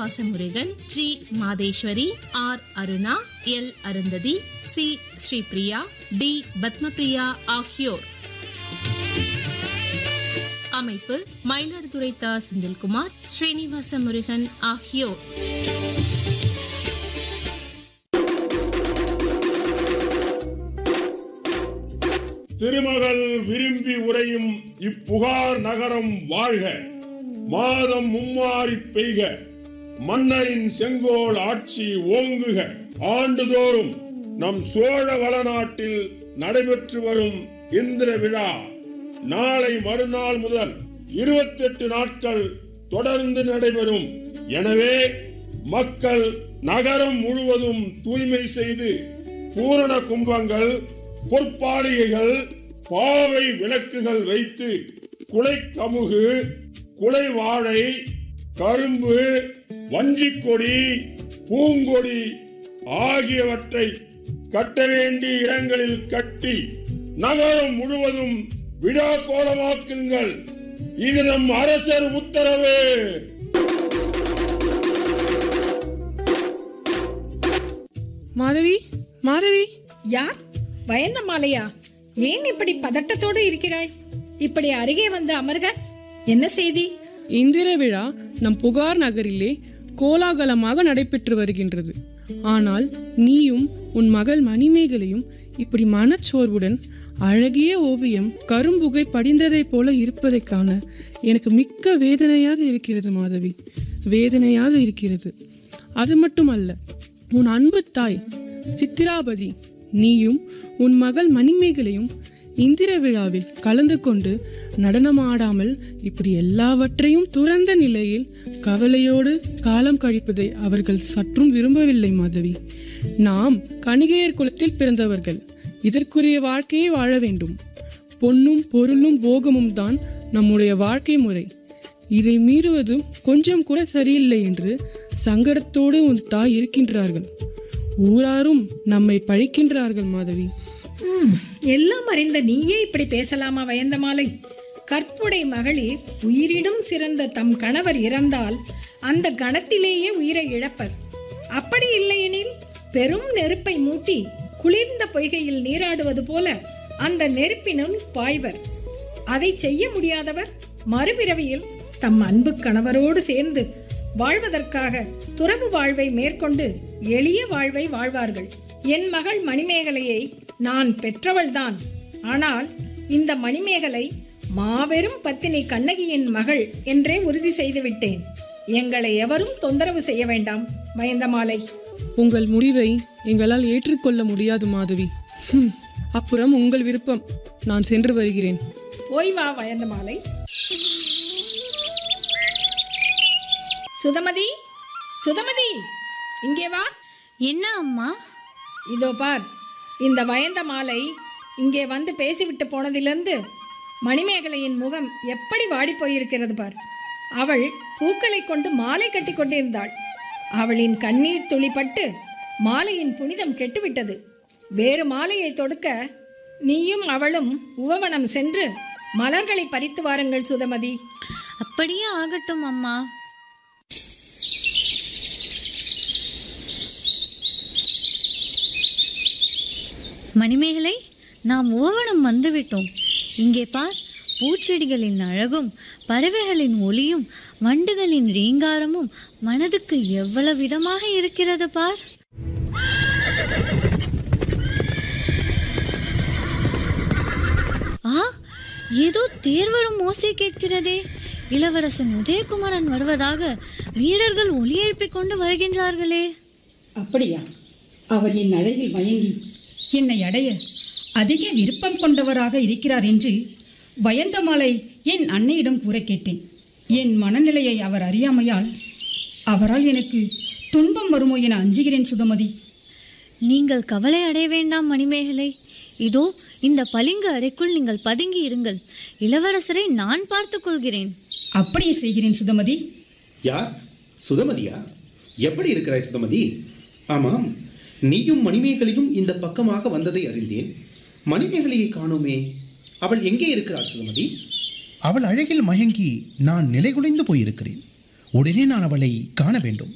ஸ்ரீனிவாசமுருகன் G Madheswari R Aruna L Arundhathi C Sripriya D Padmapriya ஆகியோர் அமைப்பு மயிலாடுதுறை தா செந்தில்குமார் ஸ்ரீனிவாச முருகன் ஆகியோர் திருமகள் விரும்பி உரையும் இப்புகார் நகரம் வாழ்க மாதம் மும்மாறி பெய்க மன்னரின் செங்கோல் ஆட்சி ஓங்குக ஆண்டுதோறும் நம் சோழ வளநாட்டில் நடைபெற்று வரும் இந்திர விழா நாளை மறுநாள் முதல் இருபத்தி எட்டு நாட்கள் தொடர்ந்து நடைபெறும் எனவே மக்கள் நகரம் முழுவதும் தூய்மை செய்து பூரண கும்பங்கள் பொற்பாலிகைகள் பாவை விளக்குகள் வைத்து குலை கமுகு குலை வாழை கரும்பு வஞ்சிக்கொடி பூங்கொடி ஆகியவற்றை கட்ட வேண்டிய இடங்களில் கட்டி நகரம் முழுவதும் விழா கோலமாக்குங்கள் இது நம் அரசர் உத்தரவு மாதவி மாதவி யார் வயந்தமாலையா ஏன் இப்படி பதட்டத்தோடு இருக்கிறாய் இப்படி அருகே வந்து அமர்க என்ன செய்தி இந்திர விழா நம் புகார் நகரிலே கோலாகலமாக நடைபெற்று வருகின்றது ஆனால் நீயும் உன் மகள் மணிமேகலையும் இப்படி மனச்சோர்வுடன் அழகிய ஓவியம் கரும்புகை படிந்ததைப் போல இருப்பதைக் காண எனக்கு மிக்க வேதனையாக இருக்கிறது மாதவி வேதனையாக இருக்கிறது அது மட்டுமல்ல உன் அன்பு தாய் சித்திராபதி நீயும் உன் மகள் மணிமேகலையும் இந்திர விழாவில் கலந்து கொண்டு நடனமாடாமல் இப்படி எல்லாவற்றையும் துறந்த நிலையில் கவலையோடு காலம் கழிப்பதை அவர்கள் சற்றும் விரும்பவில்லை மாதவி நாம் கணிகையர் குலத்தில் பிறந்தவர்கள் இதற்குரிய வாழ்க்கையை வாழ வேண்டும் பொன்னும் பொருளும் போகமும் தான் நம்முடைய வாழ்க்கை முறை இதை மீறுவது கொஞ்சம் கூட சரியில்லை என்று சங்கடத்தோடு உன் தாய் இருக்கின்றார்கள் ஊராரும் நம்மை பழிக்கின்றார்கள் மாதவி ம், எல்லாம் அறிந்த நீயே இப்படி பேசலாமா வயந்தமாலை கற்புடை மகளிர் உயிரிடும் சிறந்த தம் கணவர் இறந்தால் அந்த கணத்திலேயே உயிரை இழப்பர் அப்படி இல்லையெனில் பெரும் நெருப்பை மூட்டி குளிர்ந்த பொய்கையில் நீராடுவது போல அந்த நெருப்பினுள் பாய்வர் அதை செய்ய முடியாதவர் மறுபிறவியில் தம் அன்பு கணவரோடு சேர்ந்து வாழ்வதற்காக துறவு வாழ்வை மேற்கொண்டு எளிய வாழ்வை வாழ்வார்கள் என் மகள் மணிமேகலையை நான் பெற்றவள்தான் ஆனால் இந்த மணிமேகலை மாபெரும் பத்தினி கண்ணகியின் மகள் என்றே உறுதி செய்து விட்டேன் எங்களை எவரும் தொந்தரவு செய்ய வேண்டாம் வயந்தமாலை உங்கள் முடிவை எங்களால் ஏற்றுக்கொள்ள முடியாது மாதவி ஹம், அப்புறம் உங்கள் விருப்பம் நான் சென்று வருகிறேன் போய் வா வயந்தமாலை சுதமதி சுதமதி இங்கே வா என்ன அம்மா இதோ பார் இந்த வயந்த மாலை இங்கே வந்து பேசிவிட்டு போனதிலிருந்து மணிமேகலையின் முகம் எப்படி வாடி போயிருக்கிறது பார் அவள் பூக்களை கொண்டு மாலை கட்டி கொண்டிருந்தாள் அவளின் கண்ணீர் துளிப்பட்டு மாலையின் புனிதம் கெட்டுவிட்டது வேறு மாலையை தொடுக்க நீயும் அவளும் உவவனம் சென்று மலர்களை பறித்து வாருங்கள் சுதமதி அப்படியே ஆகட்டும் அம்மா மணிமேகலை நாம் ஓவனம் வந்துவிட்டோம் இங்கே பார் பூச்செடிகளின் அழகும் பறவைகளின் ஒளியும் வண்டுகளின் ரீங்காரமும் மனதுக்கு எவ்வளவு விதமாக இருக்கிறது பார் ஆ ஏதோ தேர் வரும் ஓசை கேட்கிறதே இளவரசன் உதயகுமாரன் வருவதாக வீரர்கள் ஒலி எழுப்பிக் கொண்டு வருகின்றார்களே அப்படியா அவர் என் அழகில் மயங்கி என்னை அடைய அதிக விருப்பம் கொண்டவராக இருக்கிறார் என்று வயந்தமாலை என் அன்னையிடம் கூற கேட்டேன் என் மனநிலையை அவர் அறியாமையால் அவரால் எனக்கு துன்பம் வருமோ என அஞ்சுகிறேன் சுதமதி நீங்கள் கவலை அடைய வேண்டாம் மணிமேகலை இதோ இந்த பளிங்கு அறைக்குள் நீங்கள் பதுங்கி இருங்கள் இளவரசரை நான் பார்த்துக் கொள்கிறேன் அப்படியே செய்கிறேன் சுதமதி யார் சுதமதியா எப்படி இருக்கிறாய் சுதமதி ஆமாம் நீயும் மணிமேகலையும் இந்த பக்கமாக வந்ததை அறிந்தேன் மணிமேகலையை காணோமே அவள் எங்கே இருக்கிறாள் சுதமதி அவள் அழகில் மயங்கி நான் நிலைகுலைந்து போயிருக்கிறேன் உடனே நான் அவளை காண வேண்டும்